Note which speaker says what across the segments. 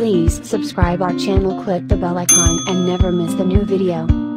Speaker 1: Please subscribe our channel click the bell icon and never miss the new video.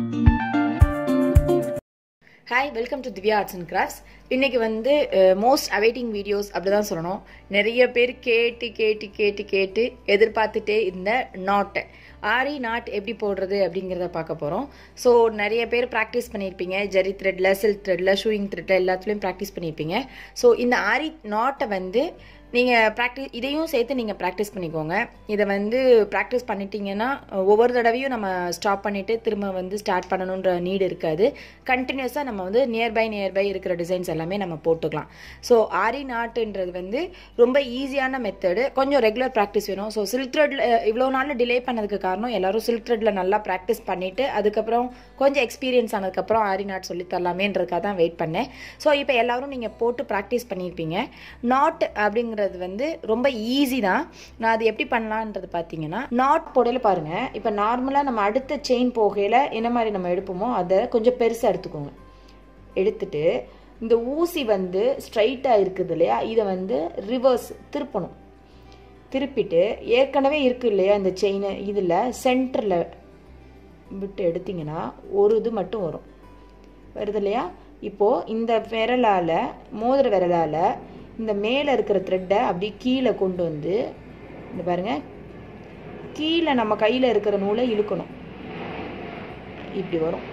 Speaker 2: Hi welcome to Divya arts and crafts இன்னைக்கு வந்து most awaiting videos அப்படி தான் சொல்லணும் நிறைய பேர் கேட்டு கேட்டு கேட்டு கேட்டு எதிர்பார்த்துட்டே இருந்த நாட்டை ஆரி நாட் எப்படி போடுறது அப்படிங்கிறத பார்க்க போகிறோம் ஸோ நிறைய பேர் ப்ராக்டிஸ் பண்ணியிருப்பீங்க ஜெரி த்ரெட்டில் சில்க் த்ரெட்டில் ஷூயிங் த்ரெட்டில் எல்லாத்துலேயும் ப்ராக்டிஸ் பண்ணியிருப்பீங்க ஸோ இந்த ஆரி நாட்டை வந்து நீங்கள் ப்ராக்டிஸ் இதையும் சேர்த்து நீங்கள் ப்ராக்டிஸ் பண்ணிக்கோங்க இதை வந்து ப்ராக்டிஸ் பண்ணிட்டீங்கன்னா ஒவ்வொரு தடவையும் நம்ம ஸ்டாப் பண்ணிவிட்டு திரும்ப வந்து ஸ்டார்ட் பண்ணணுன்ற நீடு இருக்காது கண்டினியூஸாக நம்ம வந்து நியர்பை நியர்பை இருக்கிற டிசைன்ஸ் எல்லாமே நம்ம போட்டுக்கலாம் ஸோ ஆரி நாட்டுன்றது வந்து ரொம்ப ஈஸியான மெத்தடு கொஞ்சம் ரெகுலர் ப்ராக்டிஸ் வேணும் ஸோ சில்க் த்ரெட்டில் இவ்வளோ நாள் டிலே பண்ணதுக்கு காரணம் எல்லாரும் சில்க் த்ரெட்டில் நல்லா ப்ராக்டிஸ் பண்ணிவிட்டு அதுக்கப்புறம் கொஞ்சம் எக்ஸ்பீரியன்ஸ் ஆனதுக்கப்புறம் ஆரி நாட் சொல்லி தரலாமேன்றதுக்காக தான் வெயிட் பண்ணேன் ஸோ இப்போ எல்லாரும் நீங்கள் போட்டு ப்ராக்டிஸ் பண்ணியிருப்பீங்க நாட் அப்படிங்கிறது வந்து ரொம்ப ஈஸி தான் நான் அது எப்படி பண்ணலான்றது பார்த்தீங்கன்னா நாட் போடையில் பாருங்கள் இப்போ நார்மலாக நம்ம அடுத்த செயின் போகையில் என்ன மாதிரி நம்ம எடுப்போமோ அதை கொஞ்சம் பெருசாக எடுத்துக்கோங்க எடுத்துட்டு இந்த ஊசி வந்து ஸ்ட்ரைட்டாக இருக்குது இல்லையா இதை வந்து ரிவர்ஸ் திருப்பணும் திருப்பிட்டு ஏற்கனவே இருக்கு இல்லையா இந்த செயின் இதில் சென்டரில் விட்டு எடுத்தீங்கன்னா ஒரு இது மட்டும் வரும் வருது இல்லையா இப்போது இந்த விரலால் மோதிர விரலால் இந்த மேலே இருக்கிற த்ரெட்டை அப்படி கீழே கொண்டு வந்து இந்த பாருங்க கீழே நம்ம கையில் இருக்கிற நூலை இழுக்கணும் இப்படி வரும்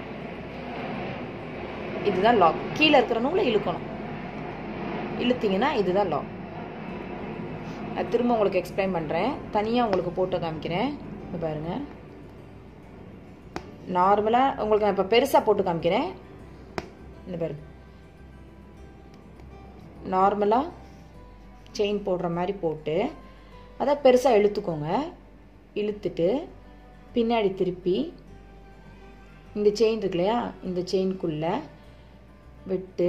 Speaker 2: இதுதான் லாக் கீழே இருக்கிற நூலை இழுக்கணும் இழுத்தீங்கன்னா இதுதான் லாக் அது திரும்ப உங்களுக்கு எக்ஸ்பிளைன் பண்ணுறேன் தனியாக உங்களுக்கு போட்டு காமிக்கிறேன் இது பாருங்க நார்மலாக உங்களுக்கு நான் இப்போ பெருசாக போட்டு காமிக்கிறேன் இந்த பாருங்க நார்மலாக செயின் போடுற மாதிரி போட்டு அதை பெருசாக இழுத்துக்கோங்க இழுத்துட்டு பின்னாடி திருப்பி இந்த செயின் இருக்கு இல்லையா இந்த செயின்குள்ளே விட்டு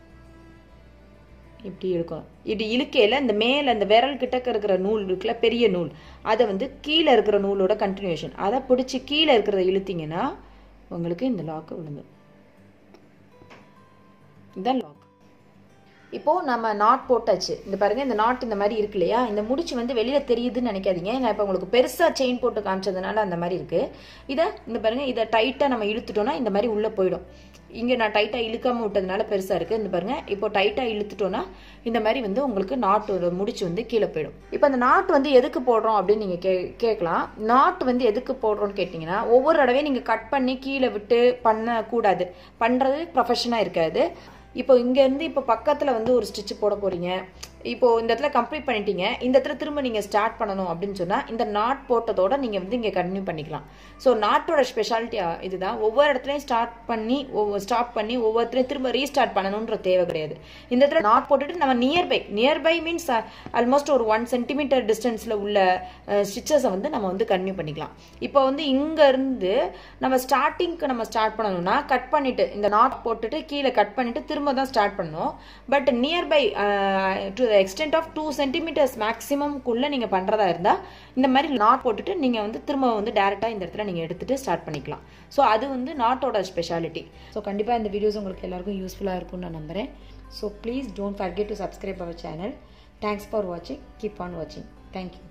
Speaker 2: இப்படி இழுக்கும் இப்படி இழுக்கையில் இந்த மேலே இந்த விரல் கிட்டக்க இருக்கிற நூல் இருக்குல்ல பெரிய நூல் அதை வந்து கீழே இருக்கிற நூலோட கண்டினியூஷன் அதை பிடிச்சி கீழே இருக்கிறத இழுத்தீங்கன்னா உங்களுக்கு இந்த லாக்கு விழுந்து இதுதான் லாக் இப்போ நம்ம நாட் போட்டாச்சு இந்த பாருங்க இந்த நாட் இந்த மாதிரி இருக்கு இல்லையா இந்த முடிச்சு வந்து வெளியில தெரியுதுன்னு நினைக்காதீங்க நான் இப்போ உங்களுக்கு பெருசா செயின் போட்டு காமிச்சதுனால அந்த மாதிரி இருக்கு இதை இந்த பாருங்க இதை டைட்டா நம்ம இழுத்துட்டோம்னா இந்த மாதிரி உள்ள போயிடும் இங்க நான் டைட்டா இழுக்காம விட்டதுனால பெருசா இருக்கு இந்த பாருங்க இப்போ டைட்டா இழுத்துட்டோம்னா இந்த மாதிரி வந்து உங்களுக்கு நாட்டோட முடிச்சு வந்து கீழே போயிடும் இப்போ அந்த நாட் வந்து எதுக்கு போடுறோம் அப்படின்னு நீங்க கே கேட்கலாம் நாட் வந்து எதுக்கு போடுறோம்னு கேட்டிங்கன்னா ஒவ்வொரு தடவையும் நீங்க கட் பண்ணி கீழே விட்டு பண்ணக்கூடாது பண்றது ப்ரொஃபஷனா இருக்காது இப்போ இங்கேருந்து இப்போ பக்கத்தில் வந்து ஒரு ஸ்டிச் போட போகிறீங்க இப்போ இந்த இடத்துல கம்ப்ளீட் பண்ணிட்டீங்க இந்த இடத்துல திரும்ப நீங்கள் ஸ்டார்ட் பண்ணணும் அப்படின்னு சொன்னால் இந்த நாட் போட்டதோட நீங்கள் வந்து இங்கே கண்டினியூ பண்ணிக்கலாம் ஸோ நாட்டோட ஸ்பெஷாலிட்டி இதுதான் ஒவ்வொரு இடத்துலையும் ஸ்டார்ட் பண்ணி ஒவ்வொரு ஸ்டாப் பண்ணி ஒவ்வொருத்தரையும் திரும்ப ரீஸ்டார்ட் பண்ணணுன்ற தேவை கிடையாது இந்த இடத்துல நாட் போட்டுட்டு நம்ம நியர்பை நியர்பை மீன்ஸ் ஆல்மோஸ்ட் ஒரு ஒன் சென்டிமீட்டர் டிஸ்டன்ஸில் உள்ள ஸ்டிச்சஸை வந்து நம்ம வந்து கண்டினியூ பண்ணிக்கலாம் இப்போ வந்து இங்கேருந்து நம்ம ஸ்டார்டிங்க்கு நம்ம ஸ்டார்ட் பண்ணணும்னா கட் பண்ணிட்டு இந்த நாட் போட்டுட்டு கீழே கட் பண்ணிட்டு திரும்ப தான் ஸ்டார்ட் பண்ணணும் but nearby to extent of two centimetres மேக்ஸிமம்குள்ளே நீங்கள் பண்ணுறதா இருந்தால் இந்த மாதிரி நாட் போட்டுட்டு நீங்கள் வந்து திரும்ப வந்து டேரெக்டாக இந்த இடத்துல நீங்கள் எடுத்துகிட்டு ஸ்டார்ட் பண்ணிக்கலாம் ஸோ அது வந்து நாட்டோட ஸ்பெஷாலிட்டி ஸோ கண்டிப்பாக இந்த வீடியோஸ் உங்களுக்கு எல்லாருக்கும் யூஸ்ஃபுல்லாக இருக்கும்னு நான் நம்புகிறேன் so please don't forget to subscribe our channel thanks for வாட்சிங் கீப் ஆன் வாட்சிங் தேங்க்யூ